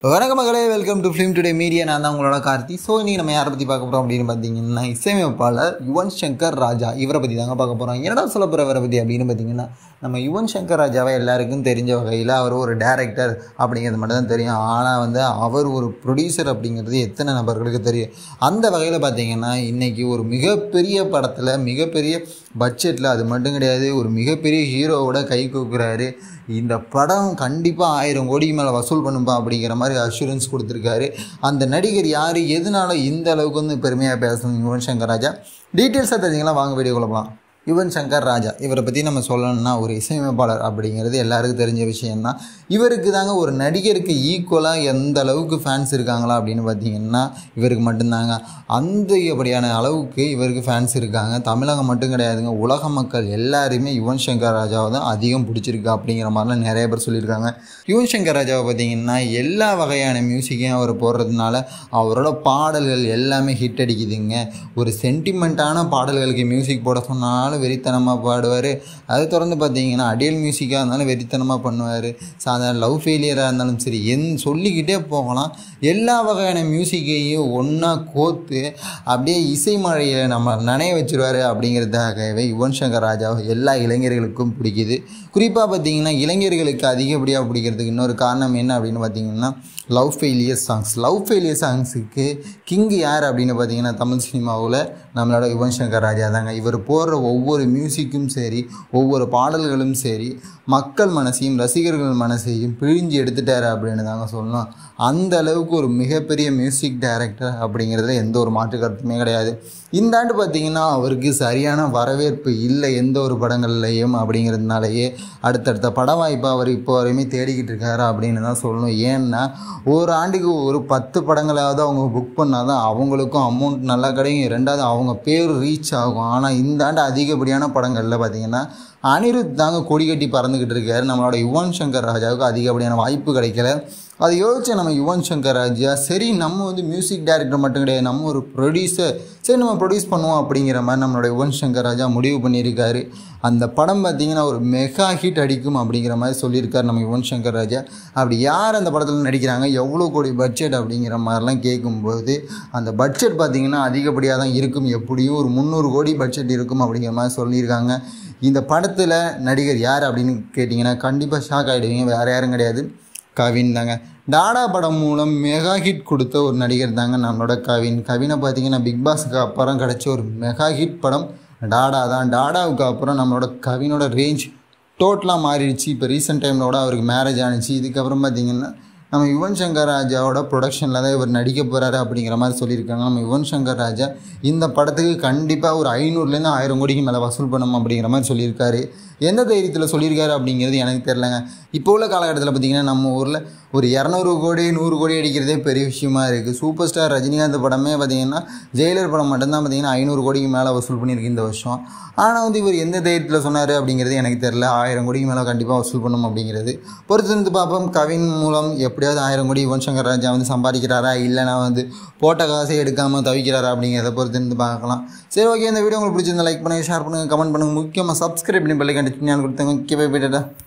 வணக்கம் மகளே welcome to film today media நான் தான் உங்களோட கார்த்தி ஸோ இன்றைக்கி நம்ம யாரை பற்றி பார்க்க போகிறோம் அப்படின்னு பார்த்தீங்கன்னா இசையமைப்பாளர் யுவன் சங்கர் ராஜா இவரை பற்றி தாங்க பார்க்க போகிறோம் என்னடா சொல்ல போகிறவரை பற்றி அப்படின்னு பார்த்தீங்கன்னா நம்ம யுவன் சங்கர் ராஜாவை எல்லாருக்கும் தெரிஞ்ச வகையில் அவர் ஒரு டேரக்டர் அப்படிங்கிறது மட்டும் தான் தெரியும் ஆனால் வந்து அவர் ஒரு ப்ரொடியூசர் அப்படிங்கிறது எத்தனை நபர்களுக்கு தெரியும் அந்த வகையில் பார்த்தீங்கன்னா இன்றைக்கி ஒரு மிகப்பெரிய படத்தில் மிகப்பெரிய பட்ஜெட்டில் அது மட்டும் கிடையாது ஒரு மிகப்பெரிய ஹீரோவோட கை கூக்குறாரு இந்த படம் கண்டிப்பாக ஆயிரம் கோடிக்கு மேலே வசூல் பண்ணுப்பா அப்படிங்கிற மாதிரி அஷூரன்ஸ் கொடுத்துருக்காரு அந்த நடிகர் யார் எதனால இந்த அளவுக்கு வந்து பெருமையாக பேசணும் யுவன் சங்கர் ராஜா டீட்டெயில்ஸாக தெரிஞ்சுக்கலாம் வாங்க வீடியோ போகலாம் யுவன் சங்கர் ராஜா இவரை பற்றி நம்ம சொல்லணும்னா ஒரு இசையமைப்பாளர் அப்படிங்கிறது எல்லாருக்கும் தெரிஞ்ச விஷயம்தான் இவருக்கு தாங்க ஒரு நடிகருக்கு ஈக்குவலாக எந்த அளவுக்கு ஃபேன்ஸ் இருக்காங்களா அப்படின்னு பார்த்தீங்கன்னா இவருக்கு மட்டும்தாங்க அந்த அப்படியான அளவுக்கு இவருக்கு ஃபேன்ஸ் இருக்காங்க தமிழகம் மட்டும் கிடையாதுங்க உலக மக்கள் எல்லாருமே யுவன் சங்கர் ராஜாவை தான் அதிகம் பிடிச்சிருக்கு அப்படிங்கிற மாதிரிலாம் நிறைய பேர் சொல்லியிருக்காங்க யுவன் சங்கர் ராஜாவை பார்த்தீங்கன்னா எல்லா வகையான மியூசிக்கையும் அவர் போடுறதுனால அவரோட பாடல்கள் எல்லாமே ஹிட் அடிக்குதுங்க ஒரு சென்டிமெண்ட்டான பாடல்களுக்கு மியூசிக் போட சொன்னாலும் வெறித்தனமாக பாடுவார் அதை தொடர்ந்து பார்த்தீங்கன்னா அடியல் மியூசிக்காக இருந்தாலும் வெறித்தனமாக பண்ணுவார் சாதாரண லவ் ஃபெயிலியராக இருந்தாலும் சரி என் சொல்லிக்கிட்டே போகலாம் எல்லா வகையான மியூசிக்கையும் ஒன்றா கோர்த்து அப்படியே இசை மழையை நம்ம நனைய வச்சிருவார் அப்படிங்கிறதுக்காகவே யுவன் சங்கர் ராஜாவை எல்லா இளைஞர்களுக்கும் பிடிக்குது குறிப்பாக பார்த்தீங்கன்னா இளைஞர்களுக்கு அதிகப்படியாக பிடிக்கிறதுக்கு இன்னொரு காரணம் என்ன அப்படின்னு பார்த்தீங்கன்னா love failure songs love failure சாங்ஸுக்கு கிங் யார் அப்படின்னு பார்த்தீங்கன்னா தமிழ் சினிமாவில் நம்மளோட யுவன் சங்கர் ராஜா தாங்க இவர் போடுற ஒவ்வொரு மியூசிக்கும் சரி ஒவ்வொரு பாடல்களும் சரி மக்கள் மனசையும் ரசிகர்கள் மனசையும் பிழிஞ்சு எடுத்துட்டாரு அப்படின்னு தாங்க சொல்லணும் அந்த அளவுக்கு ஒரு மிகப்பெரிய மியூசிக் டைரக்டர் அப்படிங்கிறதுல எந்த ஒரு மாற்று கருத்துமே கிடையாது இந்த ஆண்டு பார்த்திங்கன்னா அவருக்கு சரியான வரவேற்பு இல்லை எந்த ஒரு படங்கள்லையும் அப்படிங்கிறதுனாலயே அடுத்தடுத்த பட வாய்ப்பை அவர் இப்போ வரையுமே தேடிக்கிட்டு இருக்காரு அப்படின்னு தான் சொல்லணும் ஏன்னா ஒரு ஆண்டுக்கு ஒரு பத்து படங்களாவது அவங்க புக் பண்ணால் தான் அவங்களுக்கும் அமௌண்ட் நல்லா கிடைக்கும் ரெண்டாவது அவங்க பேர் ரீச் ஆகும் ஆனால் இந்த ஆண்டு அதிகப்படியான படங்களில் பார்த்திங்கன்னா அனிருத் தாங்க கொடி கட்டி பறந்துக்கிட்டு இருக்காரு நம்மளோட யுவன் சங்கர் ராஜாவுக்கு அதிகப்படியான வாய்ப்பு கிடைக்கல அதை யோசிச்ச நம்ம யுவன் சங்கர் ராஜா சரி நம்ம வந்து மியூசிக் டைரக்டர் மட்டும் கிடையாது நம்ம ஒரு ப்ரொடியூசர் சரி நம்ம ப்ரொடியூஸ் பண்ணுவோம் அப்படிங்கிற மாதிரி நம்மளோட யுவன் சங்கர் ராஜா முடிவு பண்ணியிருக்காரு அந்த படம் பார்த்திங்கன்னா ஒரு மெகா ஹிட் அடிக்கும் அப்படிங்கிற மாதிரி சொல்லியிருக்காரு நம்ம யுவன் சங்கர் ராஜா அப்படி யார் அந்த படத்தில் நடிக்கிறாங்க எவ்வளோ கோடி பட்ஜெட் அப்படிங்கிற மாதிரிலாம் கேட்கும்போது அந்த பட்ஜெட் பார்த்திங்கன்னா அதிகப்படியாக தான் இருக்கும் எப்படியும் ஒரு முந்நூறு கோடி பட்ஜெட் இருக்கும் அப்படிங்கிற மாதிரி சொல்லியிருக்காங்க இந்த படத்தில் நடிகர் யார் அப்படின்னு கேட்டிங்கன்னா கண்டிப்பாக ஷாக் ஆகிடுவீங்க வேறு யாரும் கிடையாது கவின் தாங்க டாடா படம் மூலம் மெகா ஹிட் கொடுத்த ஒரு நடிகர் தாங்க நம்மளோட கவின் கவினை பார்த்தீங்கன்னா பிக் பாஸுக்கு அப்புறம் கிடச்ச ஒரு மெகா ஹிட் படம் டாடா தான் டாடாவுக்கு அப்புறம் நம்மளோட கவினோட ரேஞ்ச் டோட்டலாக மாறிடுச்சு இப்போ ரீசெண்ட் டைமில் அவருக்கு மேரேஜ் ஆனிச்சு இதுக்கப்புறம் பார்த்திங்கன்னா நம்ம யுவன் சங்கர் ராஜாவோட ப்ரொடக்ஷனில் தான் இவர் நடிக்க போகிறாரு அப்படிங்கிற மாதிரி சொல்லியிருக்காங்க நம்ம யுவன் சங்கர் ராஜா இந்த படத்துக்கு கண்டிப்பாக ஒரு ஐநூறுலேருந்து ஆயிரம் கோடிக்கு மேலே வசூல் பண்ணணும் அப்படிங்கிற மாதிரி சொல்லியிருக்காரு எந்த தைரியத்தில் சொல்லியிருக்காரு அப்படிங்கிறது எனக்கு தெரிலங்க இப்போ உள்ள காலகட்டத்தில் பார்த்திங்கன்னா நம்ம ஊரில் ஒரு இரநூறு கோடி நூறு கோடி அடிக்கிறதே பெரிய விஷயமா இருக்குது சூப்பர் ஸ்டார் ரஜினிகாந்த் படமே பார்த்திங்கன்னா ஜெயிலர் படம் மட்டும்தான் பார்த்திங்கன்னா ஐநூறு கோடிக்கு மேலே வசூல் பண்ணியிருக்கு இந்த வருஷம் ஆனால் வந்து இவர் எந்த தைரியத்தில் சொன்னார் அப்படிங்கிறது எனக்கு தெரில ஆயிரம் கோடிக்கு மேலே கண்டிப்பாக வசூல் பண்ணணும் அப்படிங்கிறது பொறுத்திருந்து பார்ப்போம் கவின் மூலம் எப்படியாவது ஆயிரம் கோடி யுவன் சங்கர் ராஜா வந்து சம்பாதிக்கிறாரா இல்லைனா வந்து போட்ட காசை எடுக்காமல் தவிக்கிறாரா அப்படிங்கிறத பொறுத்திருந்து பார்க்கலாம் சரி ஓகே இந்த வீடியோ உங்களுக்கு பிடிச்சிருந்தா லைக் பண்ணுங்கள் ஷேர் பண்ணுங்கள் கமெண்ட் பண்ணுங்கள் முக்கியமாக சப்ஸ்கிரைப் பண்ணி பெல்லை கண்டிச்சு கொடுத்தாங்க ஓகே பை போய்ட்டா